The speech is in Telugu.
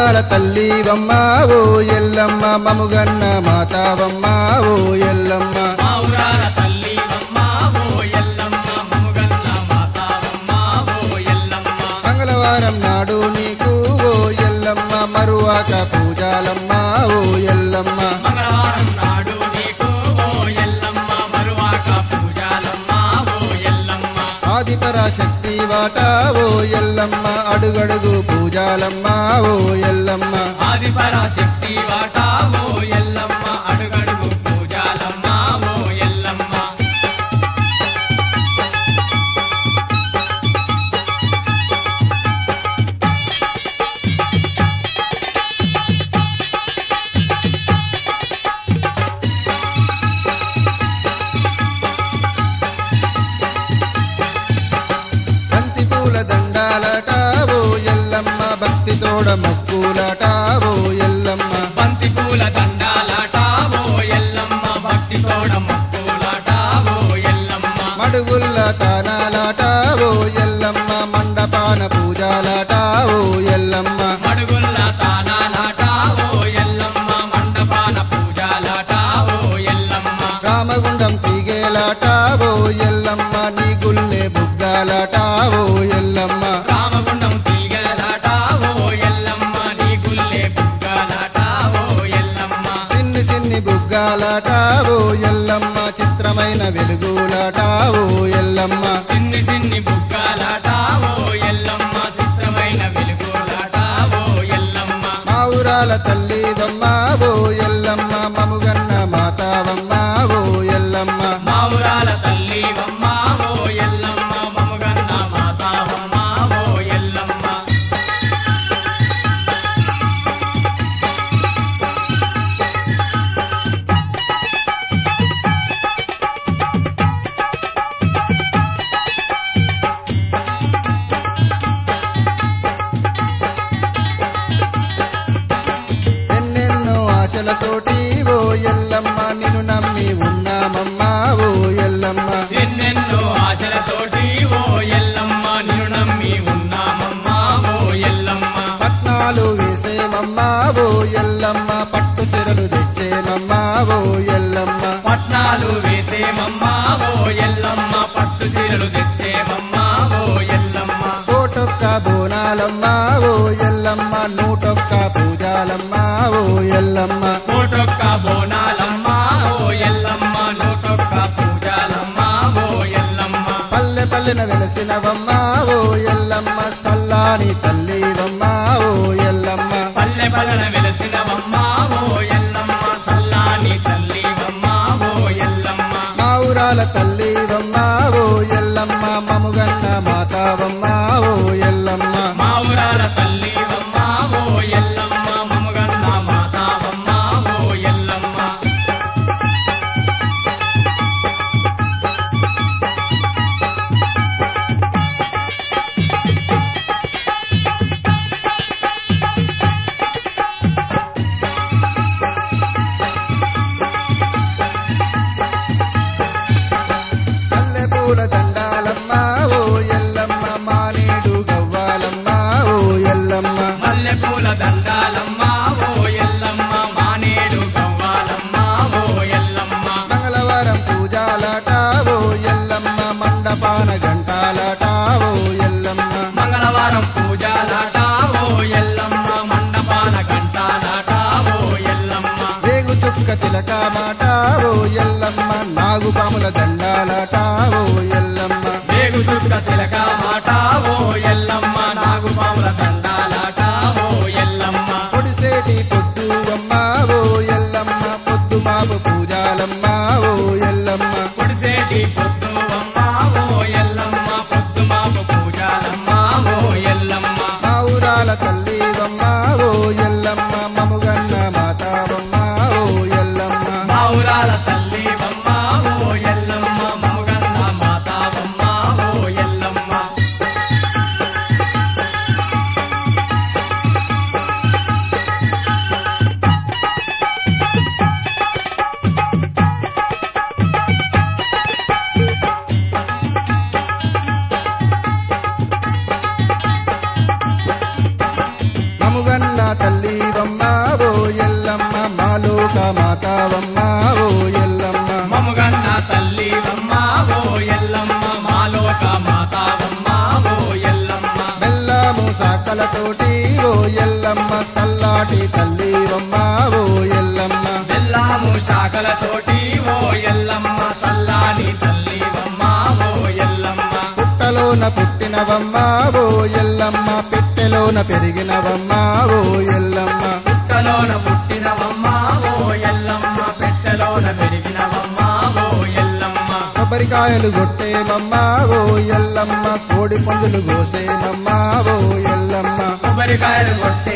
ఊరాల తల్లివమ్మ ఓ ఎల్లమ్మ మముగన్న మాతావమ్మ ఓ ఎల్లమ్మ మా ఊరాల తల్లివమ్మ ఓ ఎల్లమ్మ మముగన్న మాతావమ్మ ఓ ఎల్లమ్మ మంగళవారం నాడు నీకు ఓ ఎల్లమ్మ మరువాక పూజాలమ్మ ఓ ఎల్లమ్మ మంగళవారం నాడు నీకు ఓ ఎల్లమ్మ మరువాక పూజాలమ్మ ఓ ఎల్లమ్మ ఆదిపరాశక్తి వాట ఓ ఎల్లమ్మ అడుగడుగు పూజాలమ్మ ఓ ఎల్లమ్మ ఆదిపరాశక్తి వాట ఓ ఎల్లమ్మ అడుగడుగు పూజాలమ్మ ఓ ఎల్లమ్మ బంతి పూల దండాలట ఓ ఎల్లమ్మ భక్తి తోడ మొక్కులట ఓ ఎల్లమ్మ బంతి పూల దండాలాట ఓ ఎల్లమ్మ భక్తి తోడ మొక్కులాట ఓ ఎల్లమ్మ మడుగుల్ల తానాలాట ఓ ఎల్లమ్మ మండపాన పూజాలాట ఓ ఎల్లమ్మ మడుగుల్ల తానాలాట ఓ ఎల్లమ్మ మండపాన పూజాలాట ఓ ఎల్లమ్మ రామగుండం తీగేలాట ఓ ఎల్లమ్మ నీ గుల్లే బుగ్గాలాట ఓ ఎల్లమ్మ రామగుండం తీగలాట ఓ ఎల్లమ్మ నీ గుల్లే బుగ్గలాట ఓ ఎల్లమ్మ చిన్ని చిన్ని బుగ్గాలాట ఓ ఎల్లమ్మ చిత్రమైన వెలుగులాట ఓ ఎల్లమ్మ చిన్ని చిన్ని బుగ్గలాట ఓ ఎల్లమ్మ చిత్రమైన వెలుగులాట ఓ ఎల్లమ్మ మా ఊరాల తల్లిదమ్మ ఓ ఎల్లమ్మ మముగన్న మాతావమ్మ ఓ ఎల్లమ్మ మా ఊరాల తల్లివమ్మ ఓ ఎల్లమ్మ మముగన్న మాతావమ్మ ఓ ఎల్లమ్మ ఎన్నెన్నో ఆశలతోటి ఓ ఎల్లమ్మ నిన్ను నమ్మి ఉన్నామమ్మా ఓ ఎల్లమ్మ ఎన్నెన్నో ఆశలతోటి ఓ ఎల్లమ్మ నిన్ను నమ్మి ఉన్నామమ్మా ఓ ఎల్లమ్మ పట్నాలు వేసేమమ్మా ఓ ఎల్లమ్మ పట్టు చెరలు తెచ్చేమమ్మా ఓ ఎల్లమ్మ పట్నాలు వేసేమమ్మా ఓ ఎల్లమ్మ పట్టు చీరలు తెచ్చేమమ్మా ఓ ఎల్లమ్మ కోటొక్క బోనాలమ్మా ఓ ఎల్లమ్మ నూటొక్క పూజాలమ్మా ఓ ఎల్లమ్మ కోటొక్క బోనాలమ్మా ఓ ఎల్లమ్మ నూటొక్క పూజాలమ్మా ఓ ఎల్లమ్మ పల్లె పల్లెన వెలసినవమ్మా ఓ ఎల్లమ్మ సల్లాని తల్లివమ్మా ఓ ఎల్లమ్మ పల్లె పల్లెన వెలసినవమ్మా ఓ ఎల్లమ్మ సల్లాని తల్లివమ్మా ఓ ఎల్లమ్మ మా ఊరాల తల్లివమ్మా ఓ ఎల్లమ్మ మముగన్న మాతావమ్మా ఓ ఎల్లమ్మ మా ఊరాల తల్లివమ్మా ఓ ఎల్లమ్మ మముగన్న మాతావమ్మా ఓ ఎల్లమ్మ పల్లె పూల దండాలమ్మా ఓ ఎల్లమ్మ మానేడు గవ్వాలమ్మా ఓ ఎల్లమ్మ మల్లె పూల దండాలమ్మా ఓ ఎల్లమ్మ మానేడు గవ్వాలమ్మా ఓ ఎల్లమ్మ మంగళవారం పూజాలాట ఓ ఎల్లమ్మ మండపాన గంటాలాట ఓ ఎల్లమ్మ మంగళవారం పూజాలాట ఓ ఎల్లమ్మ మండపాన గంటాలాట ఓ ఎల్లమ్మ వేగు చుక్క చిలక మాట ఓ ఎల్లమ్మ నాగుపాముల దండాలాట ఓ ఎల్లమ్మ వేగు చుక్క తిలక మాట ఓ ఎల్లమ్మ నాగుపాముల దండాలాట ఓ ఎల్లమ్మ పొడిసేటి పొద్దు అమ్మ ఓ ఎల్లమ్మ పొద్దు మాపు పూజాలమ్మ ఓ ఎల్లమ్మ పొడిసేటి పొద్దు అమ్మ ఓ ఎల్లమ్మ పొద్దు మాపు పూజాలమ్మ ఓ ఎల్లమ్మ మా ఊరాల తల్లివమ్మ ఓ ఎల్లమ్మ మముగన్న మాతావమ్మ ఓ ఎల్లమ్మ మా ఊరాల తల్లివమ్మ ఓ ఎల్లమ్మ మముగన్న మాతావమ్మ ఓ ఎల్లమ్మ ఉన్నావమ్మా ఓ ఎల్లమ్మ మముగన్న తల్లివమ్మ ఓ ఎల్లమ్మ మాలోక మాతావమ్మ ఓ ఎల్లమ్మ బెల్లము సాకలతోటి ఓ ఎల్లమ్మ సల్లాటి తల్లివమ్మ ఓ ఎల్లమ్మ బెల్లము శాఖలతోటి ఓ ఎల్లమ్మ సల్లాని తల్లివమ్మ ఓ ఎల్లమ్మ పుట్టలోన పుట్టినవమ్మ ఓ ఎల్లమ్మ పెట్టెలోన పెరిగినవమ్మ ఓ ఎల్లమ్మ పుట్టలోన పుట్టినవమ్మ ఓ ఎల్లమ్మ పెట్టెలోన పెరిగినవమ్మ ఓ ఎల్లమ్మ కొబ్బరికాయలు కొట్టేమమ్మ ఓ ఎల్లమ్మ కోడి పందులు కోసేమమ్మ ఓ ఎల్లమ్మ కొబ్బరికాయలు కొట్టే